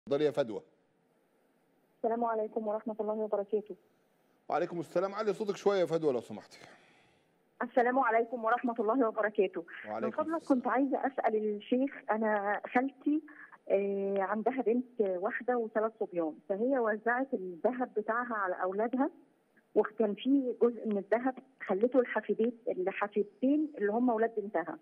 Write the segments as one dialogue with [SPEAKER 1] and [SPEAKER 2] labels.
[SPEAKER 1] اتفضلي يا فدوى
[SPEAKER 2] السلام عليكم ورحمة الله وبركاته
[SPEAKER 1] وعليكم السلام علي صوتك شويه يا فدوى لو سمحتي
[SPEAKER 2] السلام عليكم ورحمة الله وبركاته من
[SPEAKER 1] وعليكم
[SPEAKER 2] فضلك
[SPEAKER 1] السلام.
[SPEAKER 2] كنت عايزة أسأل الشيخ أنا خالتي آه، عندها بنت واحدة وثلاث صبيان فهي وزعت الذهب بتاعها على أولادها وكان في جزء من الذهب خلته الحفيدين الحفيدتين اللي هم أولاد بنتها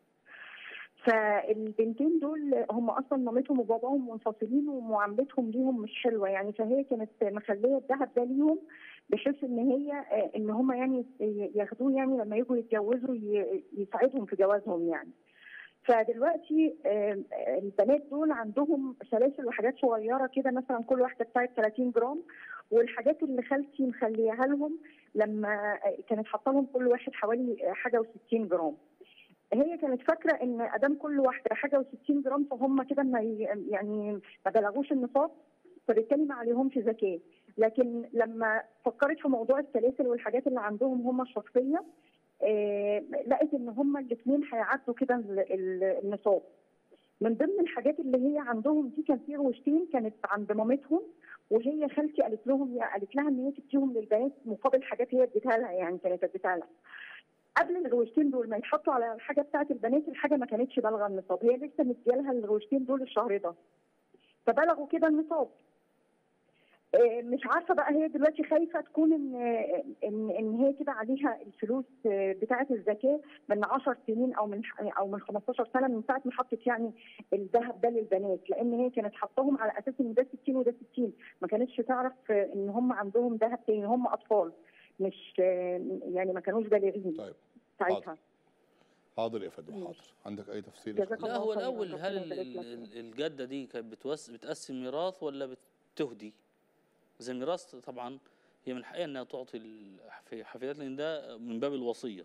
[SPEAKER 2] فالبنتين دول هم اصلا مامتهم وباباهم منفصلين ومعاملتهم ليهم مش حلوه يعني فهي كانت مخليه الذهب ده ليهم بحيث ان هي آه، ان هم يعني ياخدوه يعني لما يجوا يتجوزوا ي- يساعدهم في جوازهم يعني فدلوقتي آه، البنات دول عندهم سلاسل وحاجات صغيره كده مثلا كل واحده بتاعت 30 جرام والحاجات اللي خالتي مخليها لهم لما آه، كانت حاطه لهم كل واحد حوالي آه، حاجه و60 جرام هي كانت فاكره ان ادام كل واحده حاجه و60 جرام فهم كده ما ي- يعني ما بلغوش النصاب فبالتالي ما عليهمش زكاه لكن لما فكرت في موضوع السلاسل والحاجات اللي عندهم هم الشخصيه آه لقيت ان هم الاثنين هيعدوا كده ال- ال- النصاب من ضمن الحاجات اللي هي عندهم دي كان في روشتين كانت عند مامتهم وهي خالتي قالت لهم قالت لها ان هي تديهم للبنات مقابل حاجات هي اديتها لها يعني كانت اديتها لها قبل الروشتين دول ما يتحطوا على الحاجه بتاعت البنات الحاجه ما كانتش بالغه النصاب هي لسه مديالها الروشتين دول الشهر ده فبلغوا كده النصاب آه، مش عارفه بقى هي دلوقتي خايفه تكون ان ان ان هي كده عليها الفلوس آه، بتاعه الزكاه من 10 سنين او من او من 15 سنه من ساعه ما حطت يعني الذهب ده للبنات لان هي كانت حطاهم على اساس ان ده 60 وده 60 ما كانتش تعرف آه، ان هم عندهم ذهب تاني هم اطفال مش آه، يعني ما كانوش بالغين
[SPEAKER 1] طيب
[SPEAKER 2] ساعتها
[SPEAKER 1] حاضر يا فدوى
[SPEAKER 2] ماشي.
[SPEAKER 1] حاضر عندك اي تفصيل يا
[SPEAKER 2] جزاك
[SPEAKER 1] فندم؟
[SPEAKER 3] لا هو
[SPEAKER 2] الله خيراً،
[SPEAKER 3] الاول هل
[SPEAKER 2] ربنا
[SPEAKER 3] ال-
[SPEAKER 2] يبارك لك.
[SPEAKER 3] ال- الجده دي كانت بتوس بتقسم ميراث ولا بتهدي زي الميراث طبعا هي من حقها انها تعطي الحفي- حفيدات لان ده من باب الوصيه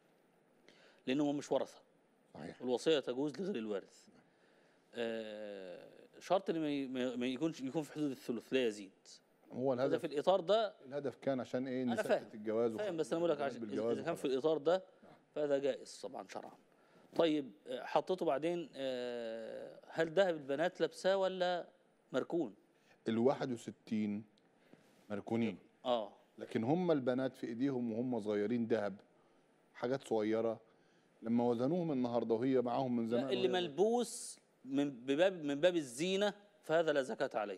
[SPEAKER 3] لانه هم مش ورثه
[SPEAKER 1] صحيح
[SPEAKER 3] والوصيه تجوز لغير الوارث آه شرط ان ما ي- ما ما يكونش يكون في حدود الثلث لا يزيد
[SPEAKER 1] هو
[SPEAKER 3] هذا في
[SPEAKER 1] الهدف
[SPEAKER 3] الاطار ده
[SPEAKER 1] الهدف كان عشان ايه
[SPEAKER 3] انا
[SPEAKER 1] نسكت
[SPEAKER 3] فاهم
[SPEAKER 1] الجواز
[SPEAKER 3] فاهم بس انا بقول لك
[SPEAKER 1] وخلاص
[SPEAKER 3] عشان
[SPEAKER 1] بالجواز
[SPEAKER 3] اذا كان في
[SPEAKER 1] وخلاص.
[SPEAKER 3] الاطار ده فهذا جائز طبعا شرعا طيب آه، حطيته بعدين آه، هل ذهب البنات لابساه ولا مركون
[SPEAKER 1] ال 61 مركونين
[SPEAKER 3] اه
[SPEAKER 1] لكن هم البنات في ايديهم وهم صغيرين ذهب حاجات صغيره لما وزنوهم النهارده وهي معاهم من زمان
[SPEAKER 3] لا اللي
[SPEAKER 1] وهي-
[SPEAKER 3] ملبوس من بباب من باب الزينه فهذا لا زكاه عليه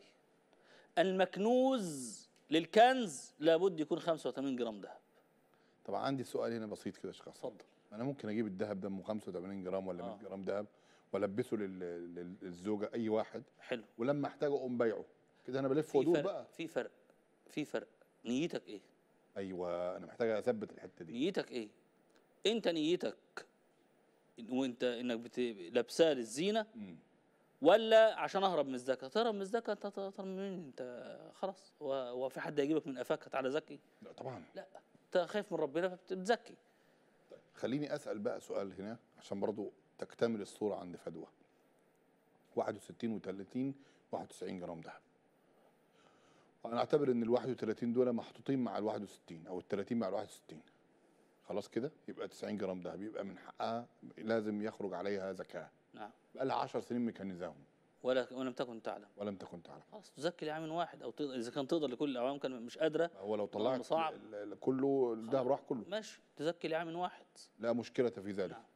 [SPEAKER 3] المكنوز للكنز لابد يكون 85 جرام ذهب
[SPEAKER 1] طب عندي سؤال هنا بسيط كده يا شيخ حسن.
[SPEAKER 3] اتفضل
[SPEAKER 1] انا ممكن اجيب الذهب ده ام 85 جرام ولا 100
[SPEAKER 3] آه.
[SPEAKER 1] جرام ذهب والبسه لل- لل- للزوجه اي واحد
[SPEAKER 3] حلو
[SPEAKER 1] ولما احتاجه اقوم بيعه كده انا بلف
[SPEAKER 3] في
[SPEAKER 1] وادور
[SPEAKER 3] فرق
[SPEAKER 1] بقى
[SPEAKER 3] في فرق في فرق نيتك ايه
[SPEAKER 1] ايوه انا محتاج اثبت الحته دي
[SPEAKER 3] نيتك ايه انت نيتك إن- وانت انك بت... لابساه للزينه
[SPEAKER 1] مم.
[SPEAKER 3] ولا عشان اهرب من الزكاه تهرب من الزكاه انت تهرب من مين انت خلاص هو هو في حد هيجيبك من قفاك تعالى زكي
[SPEAKER 1] لا طبعا
[SPEAKER 3] لا انت خايف من ربنا فبتزكي
[SPEAKER 1] خليني اسال بقى سؤال هنا عشان برضو تكتمل الصوره عند فدوى 61 و30 91 جرام ذهب وانا اعتبر ان ال 31 دول محطوطين مع ال 61 او ال 30 مع ال 61 خلاص كده يبقى 90 جرام ذهب يبقى من حقها لازم يخرج عليها زكاه
[SPEAKER 3] نعم
[SPEAKER 1] بقى لها 10 سنين مكنزاهم
[SPEAKER 3] ولا ولم تكن تعلم
[SPEAKER 1] ولم تكن تعلم
[SPEAKER 3] خلاص تزكي لعام واحد او تقدر اذا كان تقدر لكل الاعوام كان مش قادره
[SPEAKER 1] هو لو
[SPEAKER 3] الأمر
[SPEAKER 1] طلعت
[SPEAKER 3] صعب.
[SPEAKER 1] ال- ال- كله الذهب راح كله
[SPEAKER 3] ماشي تزكي لعام واحد
[SPEAKER 1] لا مشكله في ذلك
[SPEAKER 3] نعم